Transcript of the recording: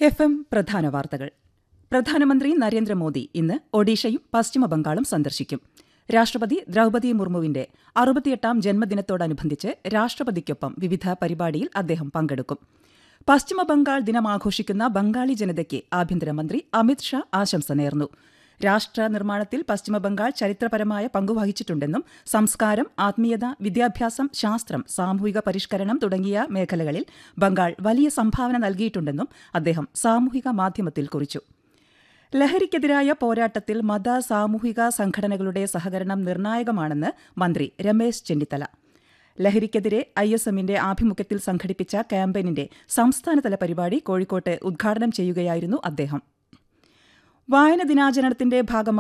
F M പ്രധാന വാർത്തകൾ പ്രധാനമന്ത്രി നരേന്ദ്രമോദി ഇന്ന് ഒഡീഷയും പശ്ചിമബംഗാളും സന്ദർശിക്കും രാഷ്ട്രപതി ദ്രൌപതി മുർമുവിന്റെ അറുപത്തിയെട്ടാം ജന്മദിനത്തോടനുബന്ധിച്ച് രാഷ്ട്രപതിക്കൊപ്പം വിവിധ പരിപാടിയിൽ അദ്ദേഹം പങ്കെടുക്കും പശ്ചിമബംഗാൾ ദിനം ആഘോഷിക്കുന്ന ബംഗാളി ജനതയ്ക്ക് ആഭ്യന്തരമന്ത്രി അമിത് ഷാ ആശംസ നേർന്നു രാഷ്ട്ര നിർമ്മാണത്തിൽ പശ്ചിമബംഗാൾ ചരിത്രപരമായ പങ്കുവഹിച്ചിട്ടുണ്ടെന്നും സംസ്കാരം ആത്മീയത വിദ്യാഭ്യാസം ശാസ്ത്രം സാമൂഹിക പരിഷ്കരണം തുടങ്ങിയ മേഖലകളിൽ ബംഗാൾ വലിയ സംഭാവന നൽകിയിട്ടുണ്ടെന്നും അദ്ദേഹം സാമൂഹിക മാധ്യമത്തിൽ കുറിച്ചു ലഹരിക്കെതിരായ പോരാട്ടത്തിൽ മത സാമൂഹിക സംഘടനകളുടെ സഹകരണം നിർണായകമാണെന്ന് മന്ത്രി രമേശ് ചെന്നിത്തല ലഹരിക്കെതിരെ ഐ എസ് എമ്മിന്റെ ആഭിമുഖ്യത്തിൽ സംഘടിപ്പിച്ച ക്യാമ്പയിനിന്റെ സംസ്ഥാനതല പരിപാടി കോഴിക്കോട്ട് ഉദ്ഘാടനം ചെയ്യുകയായിരുന്നു അദ്ദേഹം വായന ദിനാചരണത്തിന്റെ ഭാഗമായി